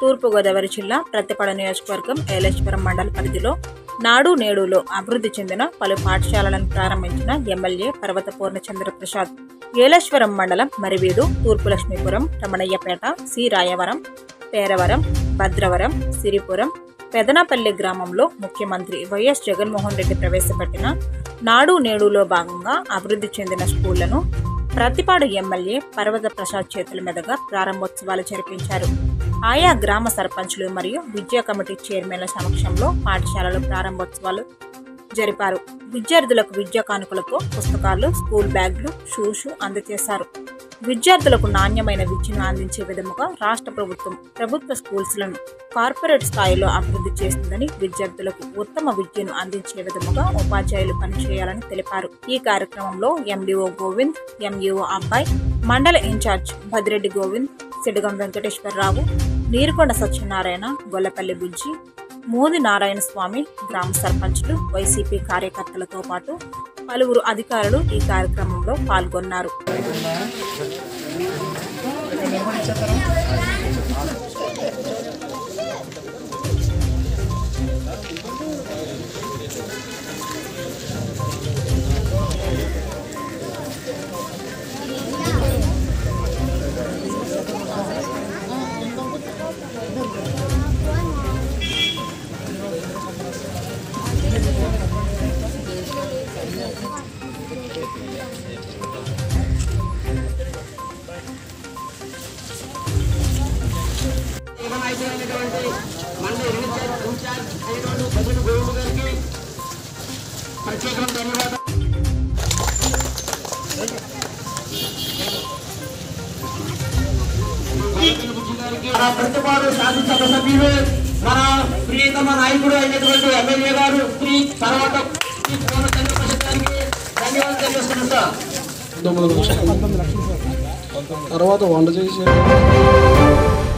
తూర్పుగోదావరి జిల్లా ప్రతిపాడు నియోజకవర్గం ఏలేశ్వరం మండల పరిధిలో నాడు నేడులో అభివృద్ధి చెందిన పలు పాఠశాలలను ప్రారంభించిన ఎమ్మెల్యే పర్వత పూర్ణచంద్ర ప్రసాద్ ఏలేశ్వరం మండలం మరివీడు తూర్పు లక్ష్మీపురం రమణయ్యపేట సి రాయవరం పేరవరం భద్రవరం సిరిపురం పెదనపల్లి గ్రామంలో ముఖ్యమంత్రి వైఎస్ జగన్మోహన్ రెడ్డి ప్రవేశపెట్టిన నాడు నేడులో భాగంగా అభివృద్ధి చెందిన స్కూళ్లను ప్రతిపాడు ఎమ్మెల్యే పర్వత ప్రసాద్ చేతుల మీదుగా ప్రారంభోత్సవాలు జరిపించారు ఆయా గ్రామ సర్పంచులు మరియు విద్యా కమిటీ చైర్మన్ల సమక్షంలో పాఠశాలల ప్రారంభోత్సవాలు జరిపారు విద్యార్థులకు విద్యా కానుకలతో పుస్తకాలు స్కూల్ బ్యాగ్లు షూస్ అందజేశారు విద్యార్థులకు నాణ్యమైన విద్యను అందించే విధముగా రాష్ట్ర ప్రభుత్వం ప్రభుత్వ స్కూల్స్లను కార్పొరేట్ స్థాయిలో అభివృద్ధి చేస్తుందని విద్యార్థులకు ఉత్తమ విద్యను అందించే విధముగా ఉపాధ్యాయులు పనిచేయాలని తెలిపారు ఈ కార్యక్రమంలో ఎండిఓ గోవింద్ ఎంఈఓ అబ్బాయి మండల ఇన్ఛార్జ్ భద్రెడ్డి గోవింద్ సిడగం వెంకటేశ్వరరావు నీరుకొండ సత్యనారాయణ గొల్లపల్లి బుజ్జి మోది నారాయణ స్వామి గ్రామ సర్పంచ్లు వైసీపీ కార్యకర్తలతో పాటు పలువురు అధికారులు ఈ కార్యక్రమంలో పాల్గొన్నారు అయిపోయినటువంటి మండలి ఇన్ఛార్జ్ ఇన్ఛార్జ్ అయినటువంటి బదులు గోవింద్ గారికి ప్రత్యేకమైన ధన్యవాదాలు మన ప్రతిపాడు శాసనసభ సభ్యులు మన ప్రియతమ నాయకుడు అయినటువంటి ఎమ్మెల్యే గారు శ్రీ తర్వాత శ్రీ పూర్ణచంద్ర ప్రసాద్ గారికి ధన్యవాదాలు తెలియజేస్తున్నాం సార్ తొమ్మిది లక్షలు తర్వాత వంట చేసి